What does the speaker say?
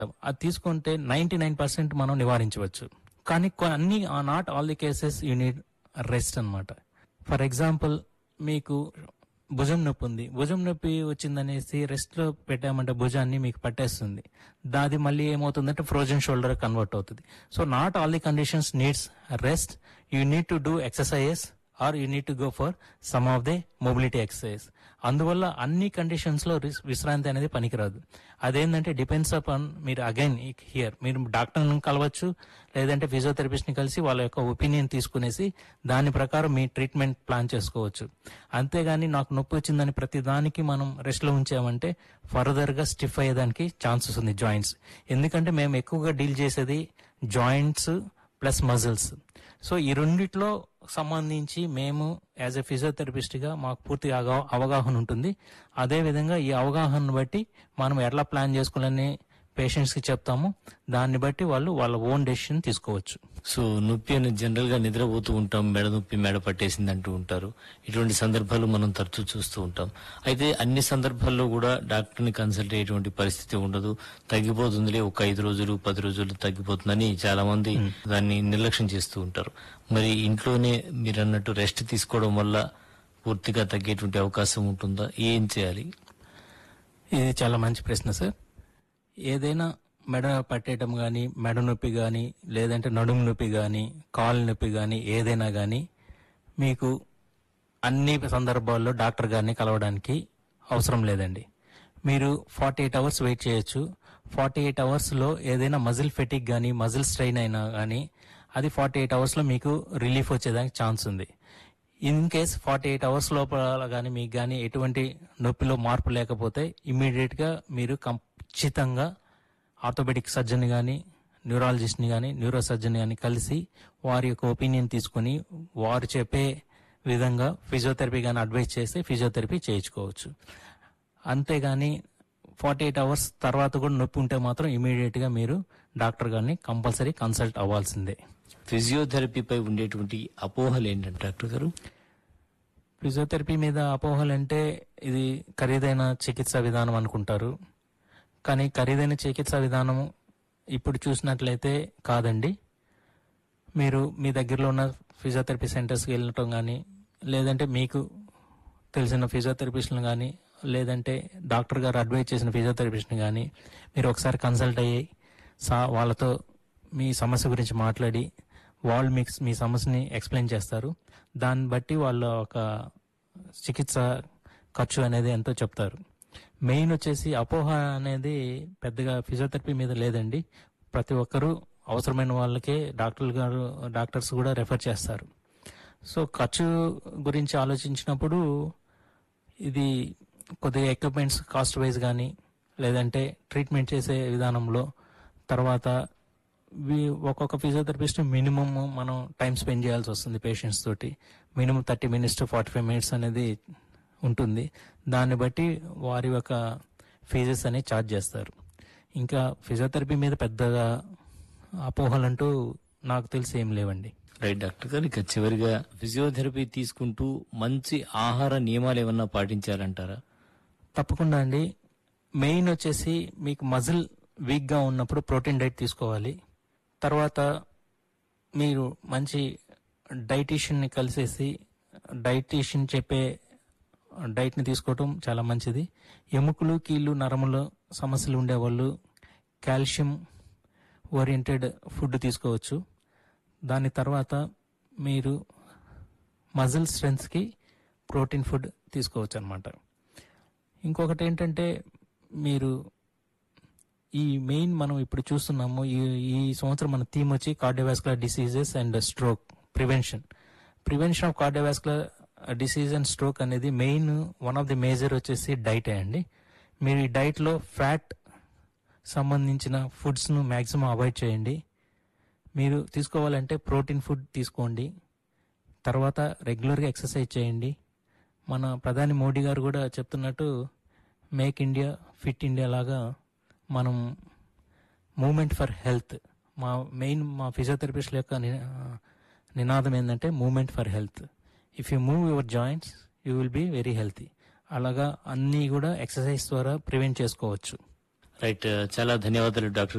అది తీసుకుంటే ninety nine percent మనం నివారించవచ్చు కానీ కొ- అన్ని not all the cases you need rest అన్నమాట ఫర్ ఎగ్జాంపుల్ మీకు భుజం నొప్పి ఉంది భుజం నొప్పి వచ్చిందనేసి రెస్ట్ లో పెట్టామంటే భుజాన్ని మీకు పట్టేస్తుంది దాది మళ్ళీ ఏమవుతుందంటే ఫ్రోజన్ షోల్డర్ కన్వర్ట్ అవుతుంది so not all the conditions needs rest you need to do exercises or you need to go for some of the mobility exercise అందువల్ల అన్ని కండిషన్స్ లో రిస్- విశ్రాంతి అనేది పనికిరాదు అదేంటంటే డిపెండ్స్ అపాన్ మీరు అగైన్ హియర్ మీరు డాక్టర్ని కలవచ్చు లేదంటే ఫిజియోథెరపిస్ట్ ని కలిసి వాళ్ళ యొక్క ఒపీనియన్ తీసుకునేసి దాని ప్రకారం మీ ట్రీట్మెంట్ ప్లాన్ చేసుకోవచ్చు అంతేగాని నాకు నొప్పి వచ్చిందని ప్రతి దానికి మనం రెస్ట్ లో ఉంచామంటే ఫర్దర్ గా స్టిఫ్ అయ్యేదానికి ఛాన్సెస్ ఉంది జాయింట్స్ ఎందుకంటే మేము ఎక్కువగా డీల్ చేసేది జాయింట్స్ ప్లస్ మజిల్స్ సో ఈ రెండిట్లో సంబంధించి మేము యాజ్ ఎ ఫిజియోథెరపిస్ట్ గా మాకు పూర్తి అవగా- అవగాహన ఉంటుంది అదే విధంగా ఈ అవగాహన బట్టి మనం ఎట్లా ప్లాన్ చేసుకోవాలని పేషెంట్స్ కి చెప్తాము దాన్ని బట్టి వాళ్ళు వాళ్ళ ఓన్ డెసిషన్ తీసుకోవచ్చు సో నొప్పి అనేది జనరల్ గా నిద్రపోతూ ఉంటాం మెడ నొప్పి మెడ పట్టేసింది అంటూ ఉంటారు ఇటువంటి సందర్భాలు మనం తరచూ చూస్తూ ఉంటాం అయితే అన్ని సందర్భాల్లో కూడా డాక్టర్ ని కన్సల్ట్ అయ్యేటువంటి పరిస్థితి ఉండదు తగ్గిపోతుందిలే ఒక ఐదు రోజులు పది రోజులు తగ్గిపోతుందని చాలా మంది దాన్ని నిర్లక్ష్యం చేస్తూ ఉంటారు మరి ఇంట్లోనే మీరు అన్నట్టు రెస్ట్ తీసుకోవడం వల్ల పూర్తిగా తగ్గేటువంటి అవకాశం ఉంటుందా ఏం చేయాలి ఇది చాలా మంచి ప్రశ్న సార్ ఏదైనా మెడ పట్టేయటం కానీ మెడ నొప్పి కానీ లేదంటే నడుము నొప్పి కానీ కాలు నొప్పి కానీ ఏదైనా కానీ మీకు అన్ని సందర్భాల్లో డాక్టర్ గారిని కలవడానికి అవసరం లేదండి మీరు ఫార్టీ ఎయిట్ అవర్స్ వెయిట్ చేయొచ్చు ఫార్టీ ఎయిట్ అవర్స్లో ఏదైనా మజిల్ ఫెటిక్ కానీ మజిల్ స్ట్రెయిన్ అయినా కానీ అది ఫార్టీ ఎయిట్ అవర్స్లో మీకు రిలీఫ్ వచ్చేదానికి ఛాన్స్ ఉంది in case forty eight hours లోపల కానీ మీకు కానీ ఎటువంటి నొప్పిలో మార్పు లేకపోతే ఇమ్మీడియట్ గా మీరు ఖచ్చితంగా ఆర్థోపెడిక్ సర్జన్ కానీ న్యూరాలజిస్ట్ని కానీ న్యూరో సర్జన్ కానీ కలిసి వారి యొక్క ఒపీనియన్ తీసుకొని వారు చెప్పే విధంగా ఫిజియోథెరపీ కానీ అడ్వైస్ చేస్తే ఫిజియోథెరపీ చేయించుకోవచ్చు అంతేగాని ఫార్టీ ఎయిట్ అవర్స్ తర్వాత కూడా నొప్పి ఉంటే మాత్రం ఇమీడియట్ గా మీరు డాక్టర్ గారిని కంపల్సరీ కన్సల్ట్ అవ్వాల్సిందే ఫిజియోథెరపీపై ఉండేటువంటి అపోహలు ఏంటంటే డాక్టర్ గారు ఫిజియోథెరపీ మీద అపోహలు అంటే ఇది ఖరీదైన చికిత్సా విధానం అనుకుంటారు కానీ ఖరీదైన చికిత్సా విధానం ఇప్పుడు చూసినట్లయితే కాదండి మీరు మీ దగ్గరలో ఉన్న ఫిజియోథెరపీ సెంటర్స్కి వెళ్ళటం కానీ లేదంటే మీకు తెలిసిన ఫిజియోథెరపిస్ట్ని కానీ లేదంటే డాక్టర్ గారు అడ్వైజ్ చేసిన ఫిజియోథెరపిస్ట్ని కానీ మీరు ఒకసారి కన్సల్ట్ అయ్యి సా వాళ్ళతో మీ సమస్య గురించి మాట్లాడి వాళ్ళు మీకు మీ సమస్యని ఎక్స్ప్లెయిన్ చేస్తారు దాన్ని బట్టి వాళ్ళ ఒక చికిత్స ఖర్చు అనేది ఎంతో చెప్తారు మెయిన్ వచ్చేసి అపోహ అనేది పెద్దగా ఫిజియోథెరపీ మీద లేదండి ప్రతి ఒక్కరూ అవసరమైన వాళ్ళకే డాక్టర్లు గారు డాక్టర్స్ కూడా రెఫర్ చేస్తారు సో ఖర్చు గురించి ఆలోచించినప్పుడు ఇది కొద్దిగా ఎక్విప్మెంట్స్ కాస్ట్ వైజ్ కానీ లేదంటే ట్రీట్మెంట్ చేసే విధానంలో తర్వాత వి- ఒక్కొక్క ఫిజియోథెరపిస్ట్ మినిమం మనం టైం స్పెండ్ చేయాల్సి వస్తుంది పేషెంట్స్ తోటి minimum thirty minutes to forty five minutes అనేది ఉంటుంది దాన్ని బట్టి వారి యొక్క ఫీజెస్ అనేవి ఛార్జ్ చేస్తారు ఇంకా ఫిజియోథెరపీ మీద పెద్దగా అపోహలంటూ నాకు తెలిసి ఏం లేవండి రైట్ డాక్టర్ గారు ఇక చివరిగా ఫిజియోథెరపీ తీసుకుంటూ మంచి ఆహార నియమాలు ఏమన్నా పాటించాలంటారా తప్పకుండా అండి మెయిన్ వచ్చేసి మీకు మజిల్ వీక్గా ఉన్నప్పుడు ప్రోటీన్ డైట్ తీసుకోవాలి తర్వాత మీరు మంచి డైటీషియన్ని కలిసేసి డైటీషియన్ చెప్పే డైట్ని తీసుకోవటం చాలా మంచిది ఎముకలు కీళ్ళు నరములు సమస్యలు ఉండేవాళ్ళు కాల్షియం ఓరియంటెడ్ ఫుడ్ తీసుకోవచ్చు దాని తర్వాత మీరు మజిల్ స్ట్రెంగ్త్కి ప్రోటీన్ ఫుడ్ తీసుకోవచ్చు అనమాట ఇంకొకటి ఏంటంటే మీరు ఈ మెయిన్ మనం ఇప్పుడు చూస్తున్నాము ఈ ఈ సంవత్సరం మన థీమ్ వచ్చి cardiovascular diseases and stroke prevention prevention of cardiovascular disease and stroke అనేది main one of the major వచ్చేసి డైటే అండి మీరు ఈ డైట్లో ఫ్యాట్ సంబంధించిన ఫుడ్స్ను మ్యాక్సిమం అవాయిడ్ చేయండి మీరు తీసుకోవాలంటే ప్రోటీన్ ఫుడ్ తీసుకోండి తర్వాత రెగ్యులర్గా ఎక్సర్సైజ్ చేయండి మన ప్రధాని మోడీ గారు కూడా చెప్తున్నట్టు మేక్ ఇండియా ఫిట్ ఇండియా లాగా మనం మూమెంట్ ఫర్ హెల్త్ మా మెయిన్ మా ఫిజియోథెరపిస్ట్ల యొక్క ని- నినాదం ఏంటంటే movement for health if you move your joints you will be very healthy అలాగా అన్నీ కూడా ఎక్సర్సైజ్ ద్వారా ప్రివెంట్ చేసుకోవచ్చు రైట్ చాలా ధన్యవాదాలు డాక్టర్